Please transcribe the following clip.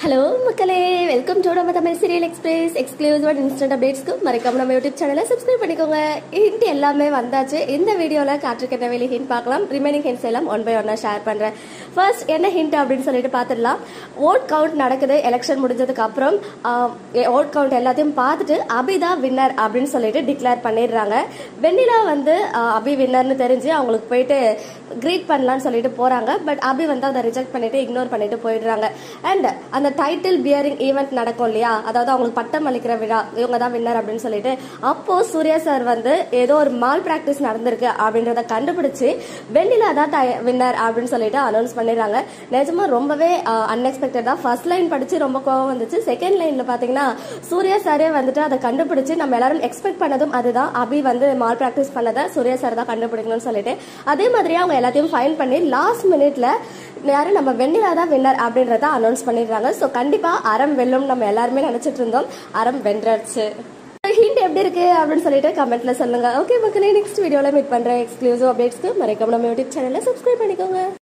hello மக்களே welcome to நம்ம Tamil serial express exclusive and instant அப்டேட்ஸ்க்கு மறக்காம நம்ம யூடியூப் சேனலை சப்ஸ்கிரைப் பண்ணிக்கோங்க ஹிண்ட் எல்லாமே வந்தாச்சு இந்த வீடியோவில் காற்றுக்கிட்ட வெளி ஹிண்ட் பார்க்கலாம் ரிமைனிங் ஹிண்ட்ஸ் எல்லாம் ஒன் பை ஒன்னாக ஷேர் பண்ணுறேன் ஃபர்ஸ்ட் என்ன ஹிண்ட் அப்படின்னு சொல்லிட்டு பார்த்துடலாம் ஓட் கவுண்ட் நடக்குது எலெக்ஷன் முடிஞ்சதுக்கு அப்புறம் ஓட் கவுண்ட் எல்லாத்தையும் பார்த்துட்டு அபிதா வின்னர் அப்படின்னு சொல்லிட்டு டிக்ளேர் பண்ணிடுறாங்க வெண்ணிலா வந்து ஆஹ், அபி வின்னர்னு தெரிஞ்சு அவங்களுக்கு போயிட்டு க்ரீட் பண்ணலாம்னு சொல்லிட்டு போறாங்க பட் அபி வந்து அதை ரிஜெக்ட் பண்ணிட்டு இக்னோர் பண்ணிட்டு போயிடுறாங்க அண்ட் அந்த டைட்டில் பியரிங் ஈவெண்ட் நடக்கும் இல்லையா அதாவது அவங்களுக்கு பட்டம் அளிக்கிற விழா இவங்க தான் வின்னர் அப்படின்னு சொல்லிட்டு அப்போ சூர்யா சார் வந்து ஏதோ ஒரு மால் பிராக்டிஸ் நடந்திருக்கு அப்படின்றத கண்டுபிடிச்சு வெண்ணிலா தான் வின்னர் அப்படின்னு சொல்லிட்டு அனௌன்ஸ் பண்ணிடுறாங்க நிஜமா ரொம்பவே அன்எக்ஸ்பெக்டட் தான் ஃபர்ஸ்ட் லைன் படிச்சு ரொம்ப கோவம் வந்துச்சு செகண்ட் லைன்ல பாத்தீங்கன்னா சூர்யா சாரே வந்துட்டு அதை கண்டுபிடிச்சு நம்ம எல்லாரும் எக்ஸ்பெக்ட் பண்ணதும் அதுதான் அபி வந்து மால் பிராக்டிஸ் பண்ணதை சூர்யா சார் தான் கண்டுபிடிக்கணும்னு சொல்லிட்டு அதே மாதிரியே அவங்க எல்லாத்தையும் ஃபைன் பண்ணி லாஸ்ட் மினிட்ல யாரு நம்ம வெண்ணிலா தான் வின்னர் அப்படின்றத அனௌன்ஸ் பண்ணிடுறாங்க ஸோ கண்டிப்பா அறம் வெல்லும் நம்ம எல்லாருமே நினைச்சிட்டு இருந்தோம் அறம் வென்றாச்சு ஹிண்ட் எப்படி இருக்கு அப்படின்னு சொல்லிட்டு கமெண்ட்ல சொல்லுங்க ஓகே மக்களே நெக்ஸ்ட் வீடியோல மீட் பண்றேன் எக்ஸ்க்ளூசிவ் அப்டேட்ஸ்க்கு மறைக்காம நம்ம யூடியூப் சேனலை சப்ஸ்கிரைப் பண்ணிக்கோங்க